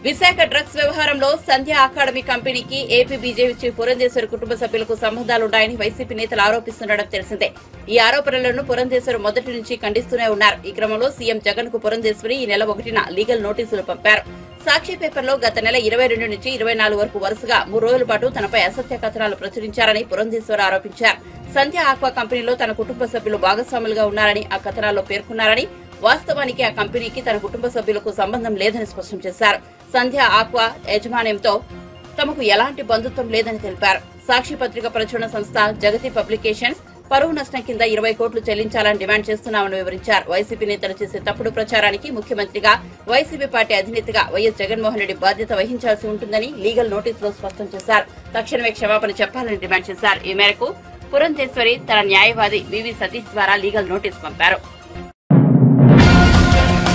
Visakha drugs వ్యవహారంలో Sandhya academy కంపెనీకి AP BJP chief Purandeshwar కుటుంబ సభ్యులకు సంబంధాలున్నాయని వైసీపీ నేతలు ఆరోపిస్తుండడం తెలిసిందే ఈ ఆరోపణలను పురంధేశ్వర్ మొదటి నుంచి ఖండిస్తూనే ఉన్నారు ఈ క్రమంలో సీఎం జగన్ కు పురంధేశ్వరి ఈ నెల ఒకటిన లీగల్ నోటీసులు పంపారు సాక్షి పేపర్లో గత నెల ఇరవై రెండు నుంచి ఇరవై నాలుగు వరకు వరుసగా మూడు రోజుల పాటు తనపై అసత్య కథనాలు ప్రచురించారని పురంధేశ్వర్ ఆరోపించారు సంధ్య ఆక్వా కంపెనీలో తన కుటుంబ సభ్యులు భాగస్వాములుగా ఉన్నారని ఆ కథనాల్లో పేర్కొన్నారని వాస్తవానికి ఆ కంపెనీకి తన కుటుంబ సభ్యులకు సంబంధం లేదని స్పష్టం చేశారు సంధ్య ఆక్వా యాజమాన్యంతో తమకు ఎలాంటి బంధుత్వం లేదని తెలిపారు సాక్షి పత్రిక ప్రచురణ సంస్థ జగతి పబ్లికేషన్స్ పరువు నష్టం కింద ఇరవై కోట్లు చెల్లించాలని డిమాండ్ చేస్తున్నామని వివరించారు వైసీపీ నేతలు చేసే తప్పుడు ప్రచారానికి ముఖ్యమంత్రిగా వైసీపీ పార్టీ అధినేతగా వైఎస్ జగన్మోహన్ రెడ్డి బాధ్యత వహించాల్సి ఉంటుందని లీగల్ నోటీసులో స్పష్టం చేశారు తక్షణమే క్షమాపణ చెప్పాలని డిమాండ్ చేశారు ఈ మేరకు పురంధేశ్వరి తన న్యాయవాది వివి సతీష్ ద్వారా లీగల్ నోటీస్ పంపారు